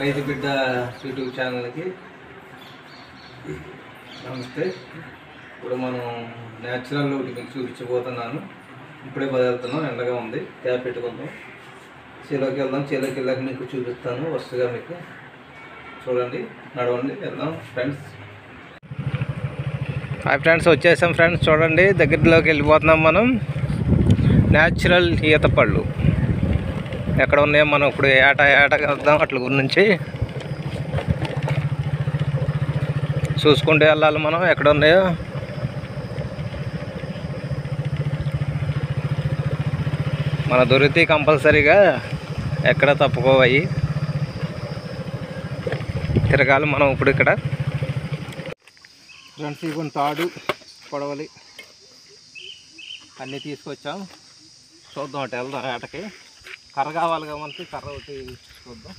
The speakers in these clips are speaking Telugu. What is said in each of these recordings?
రైతు బిడ్డ యూట్యూబ్ ఛానల్కి నమస్తే ఇప్పుడు మనం న్యాచురల్ ఒకటి మీకు చూపించబోతున్నాను ఇప్పుడే బదులుతున్నాం ఎండగా ఉంది క్యాప్ పెట్టుకుందాం చేలోకి వెళ్దాం చేలోకి వెళ్ళాక మీకు చూపిస్తాను వరుసగా మీకు చూడండి నడవండి వెళ్దాం ఫ్రెండ్స్ హాయ్ ఫ్రెండ్స్ వచ్చేసాం ఫ్రెండ్స్ చూడండి దగ్గరలోకి వెళ్ళిపోతున్నాం మనం న్యాచురల్ ఈత పళ్ళు ఎక్కడ ఉన్నాయో మనం ఇప్పుడు ఏట ఏట వెళ్దాం అట్ల గురించి చూసుకుంటూ వెళ్ళాలి మనం ఎక్కడ ఉన్నాయో మన దొరికితే కంపల్సరీగా ఎక్కడ తప్పుకోవయి తిరగాలి మనం ఇప్పుడు ఇక్కడ ఫ్రెండ్స్ ఇవ్వని తాడు పొడవలి అన్నీ తీసుకొచ్చాం చూద్దాం అటు వెళ్దాం ఏటకి కర్ర కావాలి కదా మనకి కర్ర ఒకటి చూద్దాం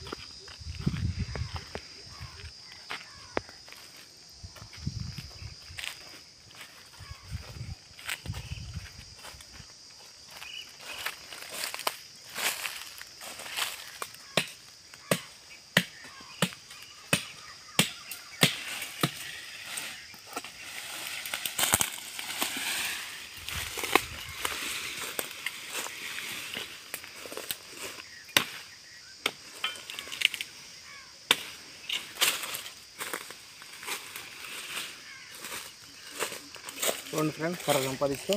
చూడండి ఫ్రెండ్స్ కర్ర సంపాదిస్తూ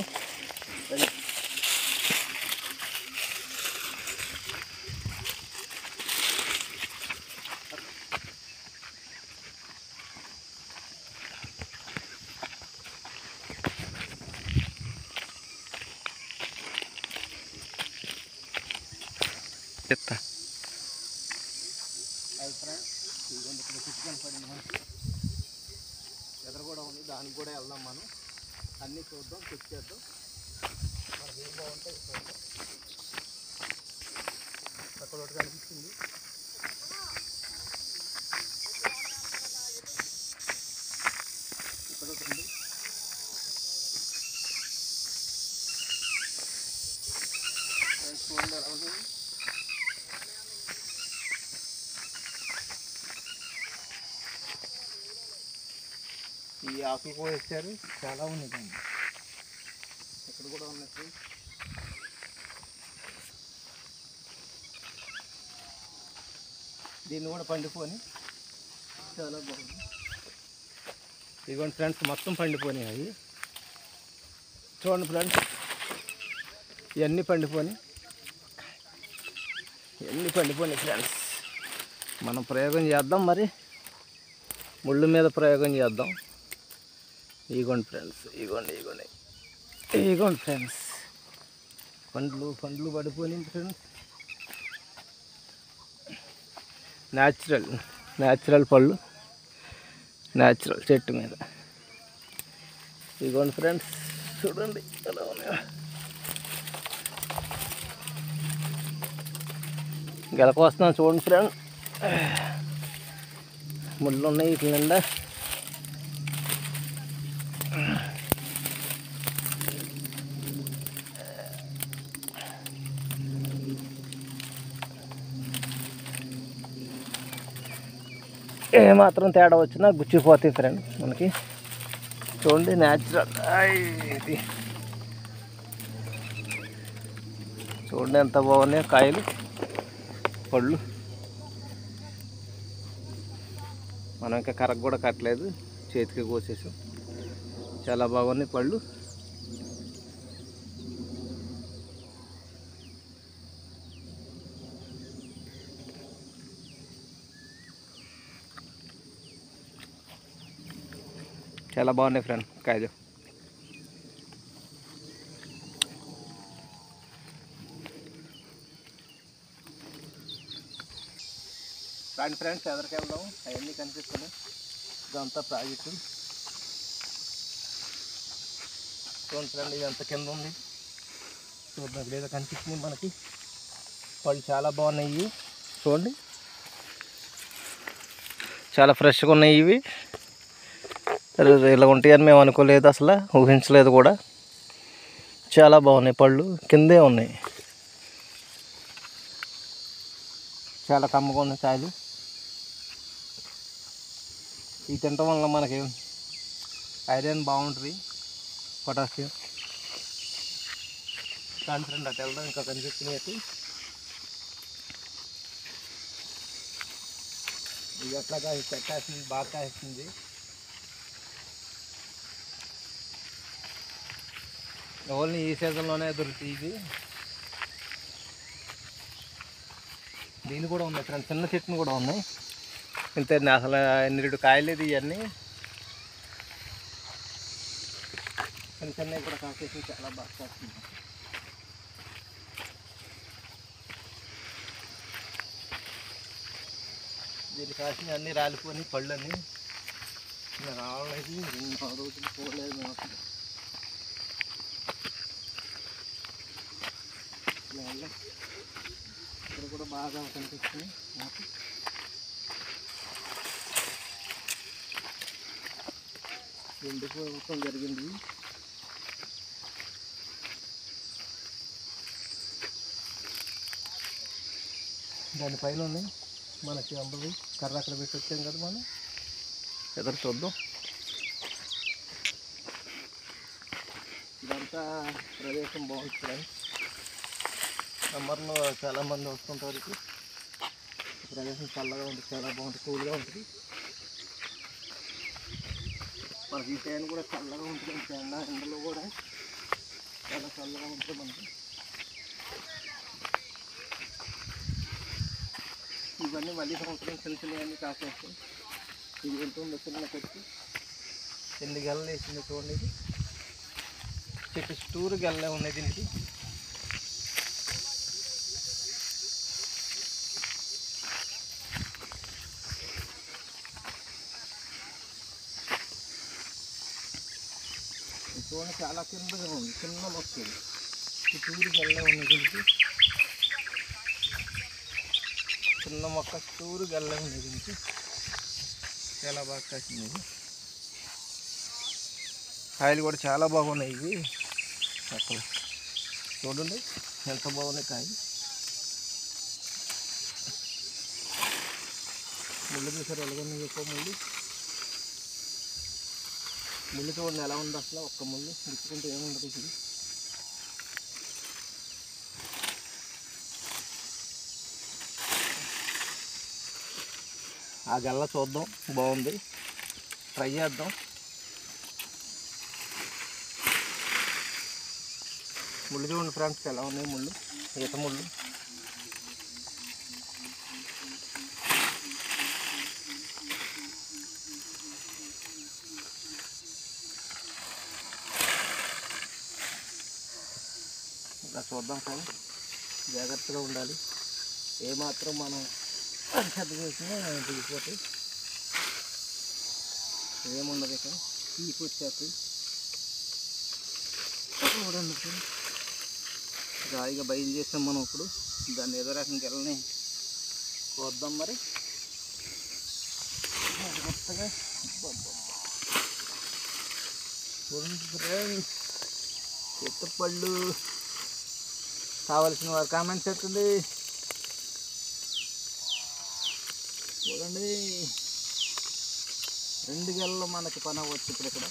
చెప్తా ఎదురు కూడా ఉంది దానికి కూడా వెళ్దాం మనం అన్నీ చూద్దాం చెక్ చేద్దాం మనకి ఏం బాగుంటాయి చూద్దాం అక్కడ ఒకటి కనిపిస్తుంది ఇక్కడ ఒకటి ఉంది ఫ్రెండ్స్ చూడండి ఎలా ఉంది ఈ ఆకులు కూడా ఇచ్చారు చాలా ఉన్నాయి దాన్ని ఇక్కడ కూడా ఉన్నాయి ఫ్రెండ్స్ దీన్ని కూడా పండిపోని చాలా బాగుంది ఇదిగోండి ఫ్రెండ్స్ మొత్తం పండిపోయినాయి అవి చూడండి ఫ్రెండ్స్ ఇవన్నీ పండిపోని ఇవన్నీ పండిపోయినాయి ఫ్రెండ్స్ మనం ప్రయోగం చేద్దాం మరి ముళ్ళు మీద ప్రయోగం చేద్దాం ఇగోండి ఫ్రెండ్స్ ఇగోండి ఇగోండి ఇగోండి ఫ్రెండ్స్ పండ్లు పండ్లు పడిపోయి ఫ్రెండ్స్ న్యాచురల్ న్యాచురల్ పళ్ళు న్యాచురల్ చెట్టు మీద ఇగోండి ఫ్రెండ్స్ చూడండి ఎలా ఉన్నాయో గెలకొస్తున్నాం చూడండి ఫ్రెండ్ ముళ్ళు ఉన్నాయి వీటి నిండా ఏ మాత్రం తేడా వచ్చినా గుచ్చిపోతాయి ఫ్రెండ్ మనకి చూడండి న్యాచురల్ ఇది చూడండి ఎంత బాగున్నాయి కాయలు పళ్ళు మనం ఇంకా కర్రకు కూడా కట్టలేదు చేతికి కోసేసాం చాలా బాగున్నాయి పళ్ళు చాలా బాగున్నాయి ఫ్రెండ్ కాయలు రండి ఫ్రెండ్స్ ఎదరికి వెళ్దాం అవన్నీ కనిపిస్తున్నాయి ఇదంతా ప్రాజెక్టు చూడండి ఫ్రెండ్ ఇది ఎంత కింద ఉంది చూడండి ఇక్కడ ఏదో కనిపిస్తుంది మనకి పళ్ళు చాలా బాగున్నాయి ఇవి చూడండి చాలా ఫ్రెష్గా ఉన్నాయి ఇవి అరే ఇలా ఉంటాయని మేము అనుకోలేదు అసలు ఊహించలేదు కూడా చాలా బాగున్నాయి పళ్ళు కిందే ఉన్నాయి చాలా కమ్మగా ఉన్నాయి కాయలు ఇవి తినటం వల్ల మనకి ఐరన్ బాగుంటుంది పొటాషియం దాని ఫ్రెండ్ అటు వెళ్దాం ఇంకా కనిపిస్తున్నాయి ఇది ఎట్లా కాయ పెట్టాల్సింది బాగా కాస్తుంది ఓన్లీ ఈ సీజన్లోనే దొరుకుతాయి ఇది దీని కూడా ఉన్నాయి ఫ్రెండ్స్ చిన్న చెట్లు కూడా ఉన్నాయి ఇంత అసలు నిరుడు కాయలేదు ఇవన్నీ చిన్న చిన్నవి కూడా కాసేసి చాలా బాగా కాస్తుంది దీని కాసిన అన్నీ రాలిపోయి పళ్ళు అన్నీ ఇంకా రావలేదు రెండు నాలుగు రోజులు పోలేదు మాకు ఇలా వెళ్ళాం. ఇక్కడ కూడా బాగా కనిపిస్తుంది మాకు ఎండిపోవడం జరిగింది దానిపైన ఉన్నాయి మనకి అంబవి కర్ర అక్కడ పెట్టి వచ్చాం కదా మనం ఎదురు చూద్దాం ఇదంతా ప్రదేశం బాగుంటుంది ఫ్రెండ్స్ సమ్మర్లో చాలామంది వస్తుంటారు ఇక్కడ ఈ ప్రదేశం చల్లగా ఉంటుంది చాలా బాగుంటుంది కూల్గా ఉంటుంది మనకి ఈ టైం కూడా చల్లగా ఉంటుంది ఎండ ఎండలో కూడా చాలా చల్లగా ఉంటుంది మనకి ఇవన్నీ మళ్ళీ సంవత్సరం చిన్న చిన్నవన్నీ కాసేస్తాయి ఇది వెళ్తుంది చిన్న చెట్టు ఎన్ని గెలలు వేసింది చూడండి ఇది చెట్టు చుట్టూరు గెల్లే ఉన్నాయి దీనికి ఇది చూడండి చాలా కిందగా ఉంది చిన్న మొక్క ఇది చుట్టూరు గెల్లే ఉన్నాయి దీనికి చిన్న మొక్క చుట్టూరు గెల్లే ఉంది దీనికి చాలా బాగా కాసింది ఇది కాయలు కూడా చాలా బాగున్నాయి ఇవి అసలు చూడండి ఎంత బాగున్నాయి కాయ ముళ్ళు చూసారు ఎలాగొన్నాయి ఎక్కువ ముళ్ళు ముళ్ళు చూడండి ఎలా ఉంది అసలు ఒక్క ముళ్ళు గుచ్చుకుంటే ఏముండదు ఇది ఆ గల్ల చూద్దాం బాగుంది ట్రై చేద్దాం ముళ్ళు చూడండి ఫ్రెండ్స్ ఎలా ఉన్నాయి ముళ్ళు ఈత ముళ్ళు ఇలా చూద్దాం కానీ జాగ్రత్తగా ఉండాలి ఏమాత్రం మనం శ్రద్ధ చేసినా దిగిపోతాయి ఏముండదు ఇక తీపి వచ్చేస్తాయి చూడండి ఫ్రెండ్స్ జాయిగా బయలు చేసాం మనం ఇప్పుడు దాన్ని ఏదో రకంగా వెళ్ళని కోద్దాం మరి జాగ్రత్తగా అబ్బబ్బబ్బ. చూడండి ఫ్రెండ్స్ చెత్తపళ్ళు కావలసిన వారు కామెంట్స్ పెట్టండి చూడండి రెండు గెలలో మనకి పని అవ్వచ్చు ఇప్పుడు ఇక్కడ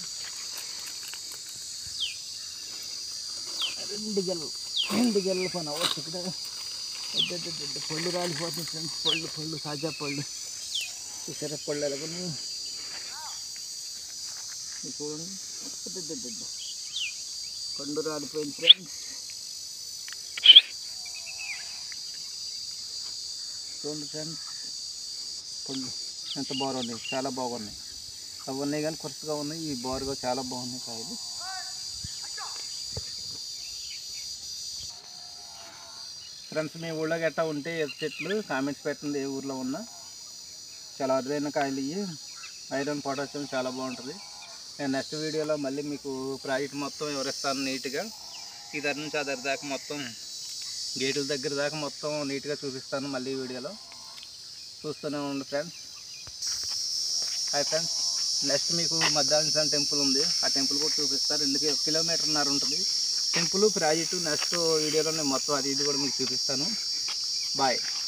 రెండు గెలలు రెండు గెలల పని అవ్వచ్చు ఇక్కడ పెద్ద పళ్ళు రాలిపోతుంది ఫ్రెండ్స్ పళ్ళు పళ్ళు తాజా పళ్ళు చూసారా పళ్ళు ఎలాగొన్నాయి ఇది చూడండి పెద్ద పెద్ద పండు రాలిపోయింది ఫ్రెండ్స్ చూడండి ఫ్రెండ్స్ పళ్ళు ఎంత బాగున్నాయి చాలా బాగున్నాయి అవి ఉన్నాయి కానీ కొరతగా ఉన్నాయి ఈ బారుగా చాలా బాగున్నాయి కాయలు ఫ్రెండ్స్ మీ ఊళ్ళో గట్టా ఉంటే ఏ చెట్లు కామెంట్స్ పెట్టండి ఏ ఊర్లో ఉన్నా చాలా అరుదైన కాయలు ఇవి ఐరన్ పొటాషియం చాలా బాగుంటుంది నేను నెక్స్ట్ వీడియోలో మళ్ళీ మీకు ప్రాజెక్ట్ మొత్తం వివరిస్తాను నీట్గా ఇద్దరి నుంచి అదర్ దాకా మొత్తం గేటుల దగ్గర దాకా మొత్తం నీట్గా చూపిస్తాను మళ్ళీ వీడియోలో చూస్తూనే ఉండండి ఫ్రెండ్స్ హాయ్ ఫ్రెండ్స్ నెక్స్ట్ మీకు మద్దాంసం టెంపుల్ ఉంది ఆ టెంపుల్ కూడా చూపిస్తారు రెండు కి- కిలోమీటర్న్నర ఉంటుంది టెంపుల్ ప్రాజెక్టు నెక్స్ట్ వీడియోలో నేను మొత్తం అది ఇది కూడా మీకు చూపిస్తాను బాయ్